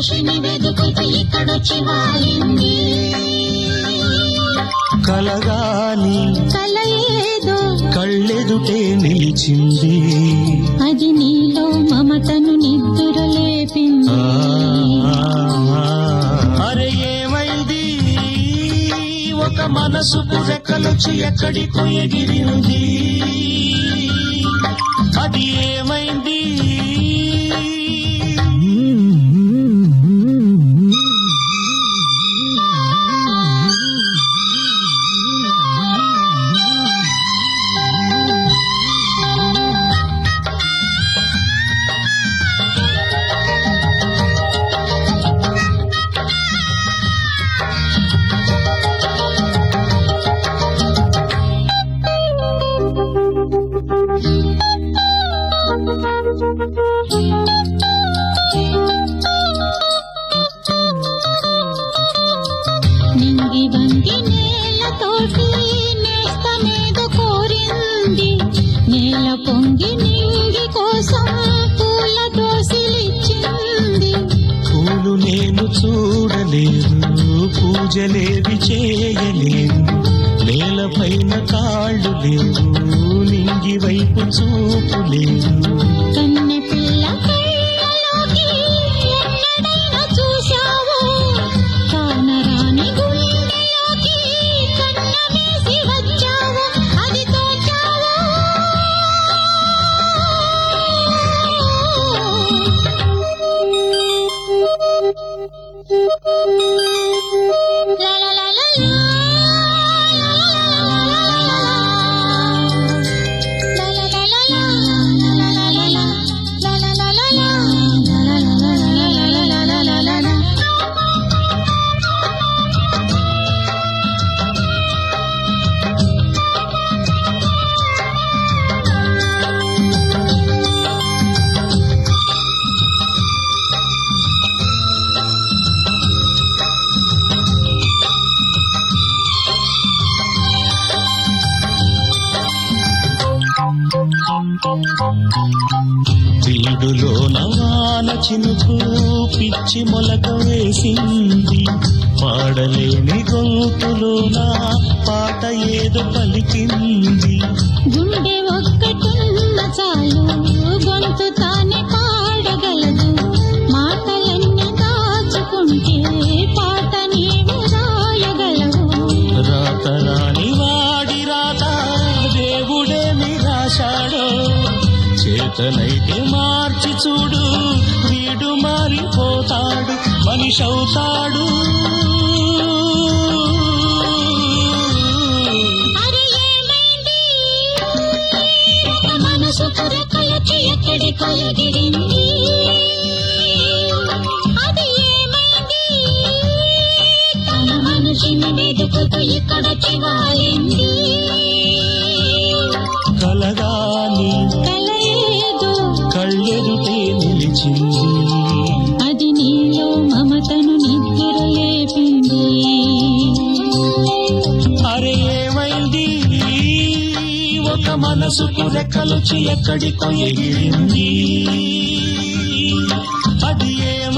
మనిషిని వెతుకుతూ ఇక్కడొచ్చి వాలింది కలగాని కల ఏదో కళ్ళెదుటే నిలిచింది అది నీలో మమతను నిద్ర లేపింది ఆ, అరే ఏమైంది ఒక మనసుకు రెక్కలొచ్చి ఎక్కడికో ఎగిరింది అది ఏమైంది నింగి వంగి నేలతోటి నేస్తమేదో కోరింది నేల పొంగి నింగి కోసం పూల దోసిలిచ్చింది పూలు నేను చూడలేను పూజలేవి చేయలేను నేలపైన కాళ్ళు లేవు నింగి వైపు చూపు లేదు కన్నె పిల్ల కళ్ళలోకి ఎన్నడైనా చూశావో కానరాని గుండెలోకి కన్న వేసి వచ్చావో అది తోచావో లా లా లా లా లా వీడులో నవాన చినుకు పిచ్చి మొలక వేసింది పాడలేని గొంతులోన పాట ఏదో పలికింది గుండె ఒక్కటున్న చాలు గొంతు తానే పాడగలదు మాటలన్నీ దాచుకుంటే పాట నీవు రాయగలవు రాత రాని వాడి రాత దేవుడే నిరాశాడో చేతనైతే మార్చి చూడు వీడు మారిపోతాడు మనిషి అవుతాడు అరే ఏమైంది మనసు పురకలకి ఎక్కడికో ఎగిరింది అది ఏమైంది తన మనిషిని వెతుకుతూ ఇక్కడొచ్చి వాలింది కలగాని కల ఏదో కళ్ళెదుటే నిలిచింది అది నీలో మమతను నిద్ర లేపింది అరే ఏమైంది ఒక మనసుకు రెక్కలొచ్చి ఎక్కడికో ఎగిరింది అది ఏమైంది